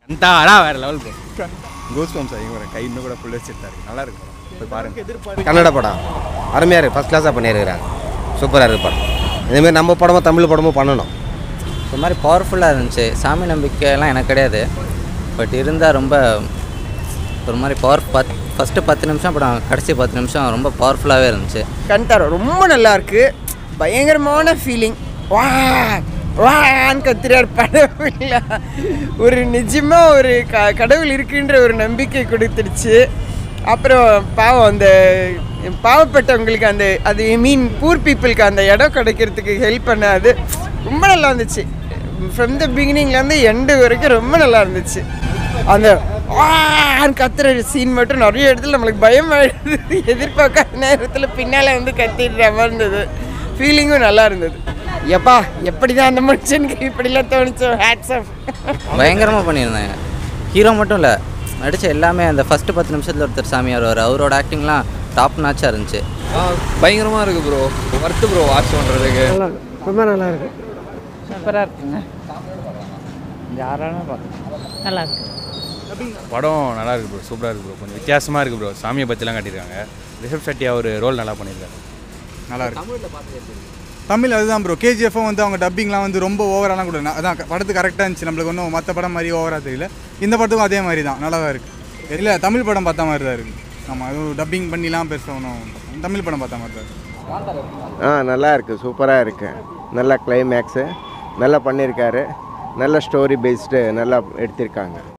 இந்தாடா வேற level bro கோஸ் bumps அதிகம் வர கை இன்னும் கூட ஃபுல் வச்சுருந்தாரு நல்லா இருக்கு படம் போய் பாருங்க கன்னட படம் அருமையாக இருக்குது ஃபஸ்ட் கிளாஸாக பண்ணியிருக்கிறாங்க சூப்பராக இருக்குது படம் இதேமாரி நம்ம படமும் தமிழ் படமும் பண்ணணும் ஒரு மாதிரி பவர்ஃபுல்லாக இருந்துச்சு சாமி நம்பிக்கைலாம் எனக்கு கிடையாது பட் இருந்தால் ரொம்ப ஒரு மாதிரி பவர் பத் ஃபஸ்ட்டு பத்து நிமிஷம் படம் கடைசி பத்து நிமிஷம் ரொம்ப பவர்ஃபுல்லாகவே இருந்துச்சு கண்டாரோ ரொம்ப நல்லா இருக்கு பயங்கரமான ஃபீலிங் வா வான்னு கத்துறார் படவில் ஒரு நிஜமா ஒரு க கடவுள் இருக்குன்ற ஒரு நம்பிக்கை கொடுத்துருச்சு அப்புறம் பாவம் அந்த பாவப்பட்டவங்களுக்கு அந்த அது மீன் பூர் பீப்புளுக்கு அந்த இடம் கிடைக்கிறதுக்கு ஹெல்ப் பண்ணாது ரொம்ப நல்லா இருந்துச்சு ஃப்ரம் த பிகினிங்லேருந்து எண்டு வரைக்கும் ரொம்ப நல்லா இருந்துச்சு அந்த ஆன்னு கத்துற சீன் மட்டும் நிறைய இடத்துல நம்மளுக்கு பயம் ஆயிடுது எதிர்பார்க்காத நேரத்தில் பின்னால் வந்து கத்திடுற மாதிரி இருந்தது ஃபீலிங்கும் நல்லா இருந்தது எப்பா எப்படி தான் அந்த மனுஷனுக்கு இப்படிலாம் தோணுச்சோ ஹேட்ஸ் ஆஃப் பயங்கரமாக பண்ணியிருந்தாங்க ஹீரோ மட்டும் இல்லை நடித்த எல்லாமே அந்த ஃபஸ்ட்டு பத்து நிமிஷத்தில் ஒருத்தர் சாமியார் வர அவரோட ஆக்டிங்லாம் டாப் நாச்சாக இருந்துச்சு பயங்கரமாக இருக்குது ப்ரோ ஒர்த்து ப்ரோ வாட்ச் பண்ணுறதுக்கு ரொம்ப நல்லா இருக்கு சூப்பராக இருக்குங்க யாராலும் நல்லா இருக்கு படம் நல்லா இருக்கு ப்ரோ சூப்பராக இருக்கு ப்ரோ கொஞ்சம் வித்தியாசமாக இருக்கு ப்ரோ சாமியை பற்றிலாம் காட்டியிருக்காங்க ரிஷப் ஷெட்டி அவர் ரோல் நல்லா பண்ணியிருக்காரு நல்லா இருக்கு தமிழ் அதுதான் ப்ரோ கேஜிஎஃப்பும் வந்து அவங்க டப்பிங்லாம் வந்து ரொம்ப ஓவராலாம் கூட இல்ல. அதான் படத்து கரெக்டாக இருந்துச்சு நம்மளுக்கு ஒன்றும் மற்ற படம் மாதிரி ஓவராக தெரியல இந்த படத்துக்கும் அதே மாதிரி தான் நல்லா தான் இருக்குது இல்லை தமிழ் படம் பார்த்த மாதிரி தான் இருக்குது ஆமாம் அதுவும் டப்பிங் பண்ணிலாம் பெருசாக ஒன்றும் தமிழ் படம் பார்த்த மாதிரி தான் இருக்கு ஆ நல்லா இருக்குது சூப்பராக இருக்குது நல்ல கிளைமேக்ஸு நல்லா பண்ணியிருக்காரு நல்ல ஸ்டோரி பேஸ்டு நல்லா எடுத்திருக்காங்க